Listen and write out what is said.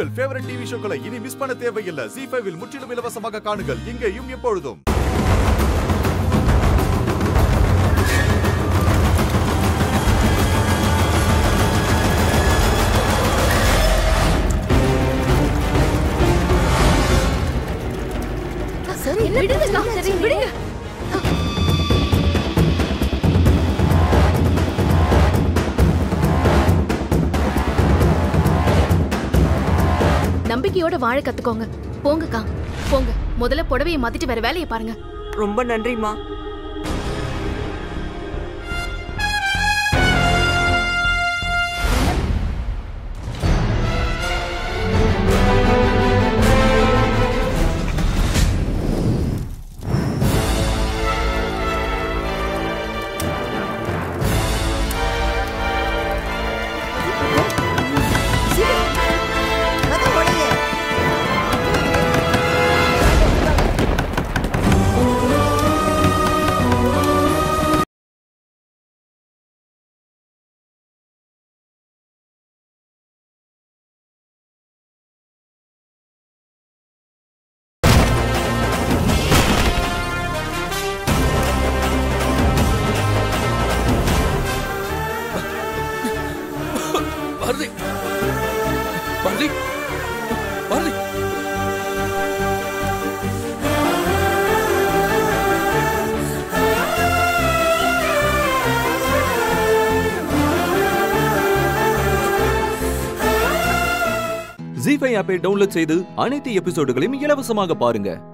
உங்கள் favourite TV ஷோக்களை இனி miss பண்ண தேவையில்லை ஜி ஃபைவில் முற்றிலும் இலவசமாக காணுங்கள் இங்கேயும் எப்பொழுதும் சரி விடுங்க சரி விடுங்க நம்பிக்கையோட வாழ கத்துக்கோங்க போங்கக்கா போங்க முதல்ல புடவையை மாத்திட்டு வேற வேலையை பாருங்க ரொம்ப நன்றிம்மா பாரதி பாரதி பாரதி ஜி ஃபைவ் ஆப்பை டவுன்லோட் செய்து அனைத்து எபிசோடுகளையும் இலவசமாக பாருங்க